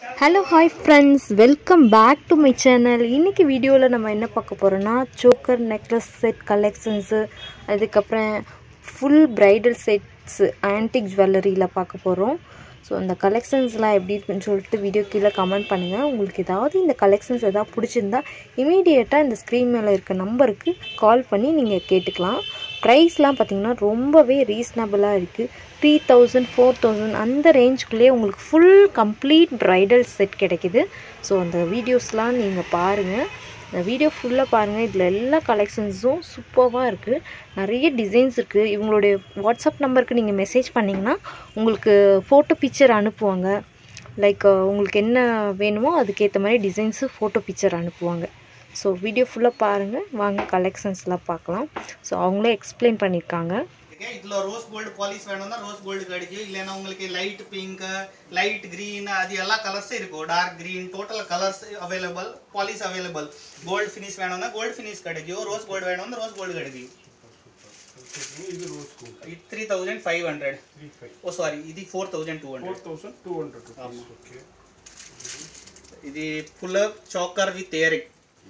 Hello hi friends welcome back to my channel இன்றைக்கி வீடியோவில் நம்ம என்ன பார்க்க போகிறோன்னா சோக்கர் நெக்லஸ் செட் கலெக்ஷன்ஸு அதுக்கப்புறம் ஃபுல் பிரைடல் செட்ஸு ஆன்டிக் ஜுவல்லரியில் பார்க்க போகிறோம் ஸோ அந்த கலெக்ஷன்ஸ்லாம் எப்படி இருக்குன்னு சொல்லிட்டு வீடியோ கீழே கமெண்ட் பண்ணுங்கள் உங்களுக்கு ஏதாவது இந்த கலெக்ஷன்ஸ் எதாவது பிடிச்சிருந்தா இமீடியட்டாக இந்த ஸ்க்ரீன் மேலே இருக்க நம்பருக்கு கால் பண்ணி நீங்கள் கேட்டுக்கலாம் ப்ரைஸ்லாம் பார்த்திங்கன்னா ரொம்பவே ரீசனபிளாக இருக்குது த்ரீ தௌசண்ட் ஃபோர் தௌசண்ட் அந்த ரேஞ்சுக்குள்ளேயே உங்களுக்கு ஃபுல் கம்ப்ளீட் ப்ரைடல் செட் கிடைக்குது ஸோ அந்த வீடியோஸ்லாம் நீங்கள் பாருங்கள் இந்த வீடியோ ஃபுல்லாக பாருங்கள் இதில் எல்லா கலெக்ஷன்ஸும் சூப்பராக இருக்குது நிறைய டிசைன்ஸ் இருக்குது இவங்களுடைய வாட்ஸ்அப் நம்பருக்கு நீங்கள் மெசேஜ் பண்ணிங்கன்னா உங்களுக்கு ஃபோட்டோ பிக்சர் அனுப்புவாங்க லைக் உங்களுக்கு என்ன வேணுமோ அதுக்கேற்ற மாதிரி டிசைன்ஸு ஃபோட்டோ பிக்சர் அனுப்புவாங்க ஸோ வீடியோ ஃபுல்லாக பாருங்கள் வாங்க கலெக்ஷன்ஸ்லாம் பார்க்கலாம் ஸோ அவங்களே எக்ஸ்பிளைன் பண்ணியிருக்காங்க ஓகே இதுல ரோஸ் கோல்டு பாலிஷ் வேணும்னா ரோஸ் கோல்டு கிடைக்கும் இல்லைன்னா உங்களுக்கு லைட் பிங்க் லைட் green அது எல்லா கலர்ஸ் இருக்கும் dark green total colours available polish available gold finish வேணும்னா கோல்டு ஃபினிஷ் கிடைக்கும் ரோஸ் கோல்டு வேணும்னா ரோஸ் கோல்டு கிடைக்கும் ಇದು ರೋಸ್ ಗೋಲ್ಡ್ இது three thousand five hundred three five oh sorry இது four thousand two four hundred thousand two hundred rupees okay இது full சாக்கர் with ஏரிக்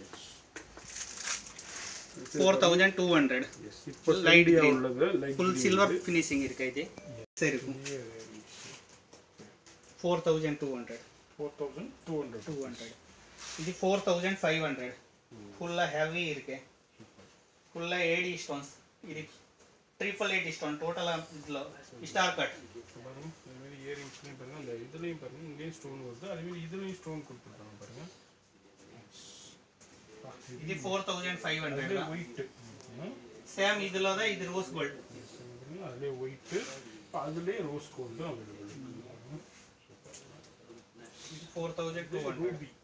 ஃபோர் தௌசண்ட் டூ ஹண்ட்ரட் ಇಪ್ಪತ್ತು Light ಐಡಿಯಾ green. உள்ளது light full silver finishing இருக்கு இது சரி இருக்கும் four thousand two hundred four thousand two hundred two hundred இது ஃபோர் தௌசண்ட் ஃபைவ் ஹண்ட்ரட் ஃபுல்லாக ஹெவி இருக்கு ஃபுல்லாக ஏடி ஸ்டோன்ஸ் இது ட்ரிபிள் எயிட் ஸ்டோன் டோட்டலாக இதில் ஸ்டார் கட் பாருங்க இந்த மாதிரி இயரிங்ஸ்லையும் பாருங்க அந்த இதுலையும் பாருங்க இங்கேயும் ஸ்டோன் வருது அதே மாதிரி இதுலையும் ஸ்டோன் கொடுத்துருக்காங்க பாருங்க இது four thousand five hundred white same இதில் தான் இது ரோஸ் கோல்டு அதுலேயே ஒயிட்டு அதுலேயே ரோஸ் கோல்டும் அவைலபிள் இது four thousand two hundred Ruby